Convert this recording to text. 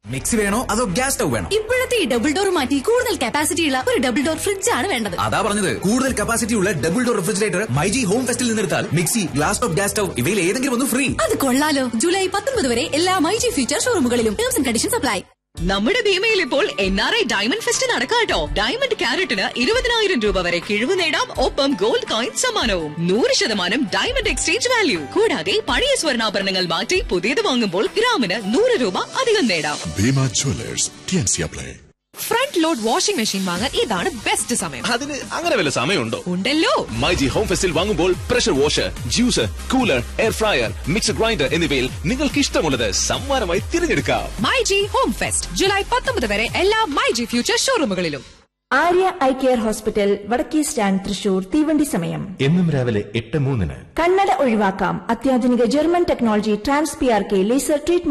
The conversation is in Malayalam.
മിക്സി വേണോ അതോ ഗ്യാസ് സ്റ്റവ് വേണോ ഇപ്പോഴത്തെ ഈ ഡബിൾ ഡോർ മാറ്റി കൂടുതൽ കപ്പാസിറ്റി ഉള്ള ഒരു ഡബിൾ ഡോർ ഫ്രിഡ്ജ് ആണ് വേണ്ടത് അതാ പറഞ്ഞത് കൂടുതൽ കപ്പാസിറ്റി ഉള്ള double door refrigerator myG home ഫെസ്റ്റിൽ നിന്നെടുത്താൽ mixie glass top gas stove ഇവയിൽ ഏതെങ്കിലും ഒന്ന് ഫ്രീ അത് കൊള്ളാലോ ജൂലൈ പത്തൊൻപത് വരെ എല്ലാ മൈജി ഫ്യൂച്ചർ ഷോറൂമുകളിലും ടേംസ് ആൻഡ് കണ്ടീഷൻസ് അപ്ലൈ നമ്മുടെ ഭീമയിൽ ഇപ്പോൾ N R I diamond fest നടക്കാട്ടോ ഡയമണ്ട് ക്യാരറ്റിന് ഇരുപതിനായിരം രൂപ വരെ കിഴിവ് നേടാം ഒപ്പം ഗോൾഡ് കോയിൻ സമ്മാനവും നൂറ് ശതമാനം ഡയമണ്ട് എക്സ്ചേഞ്ച് വാല്യൂ കൂടാതെ പഴയ സ്വർണ്ണാഭരണങ്ങൾ മാറ്റി പുതിയത് വാങ്ങുമ്പോൾ ഗ്രാമിന് നൂറ് രൂപ അധികം നേടാം ഭീമ ജ്വല്ലേഴ്സ് ടിയൻസിയ play front load washing machine വാങ്ങാൻ ഇതാണ് ബെസ്റ്റ് സമയം അതിന് അങ്ങനെ വല്ല സമയമുണ്ടോ ഉണ്ടല്ലോ മൈജി ഹോം ഫെസ്റ്റിൽ വാങ്ങുമ്പോൾ pressure washer juicer cooler air fryer mixer grinder എന്നിവയിൽ നിങ്ങൾക്ക് ഇഷ്ടമുള്ളത് സമ്മാനമായി തിരഞ്ഞെടുക്കാം myG home fest July പത്തൊമ്പത് വരെ എല്ലാ മൈ ജി ഫ്യൂച്ചർ ഷോറൂമുകളിലും ആര്യ ഐ കെയർ ഹോസ്പിറ്റൽ വടക്കേ സ്റ്റാൻഡ് തൃശൂർ തീവണ്ടി സമയം എന്നും രാവിലെ എട്ട് മൂന്നിന് കണ്ണട ഒഴിവാക്കാം അത്യാധുനിക German technology trans P R K laser treatment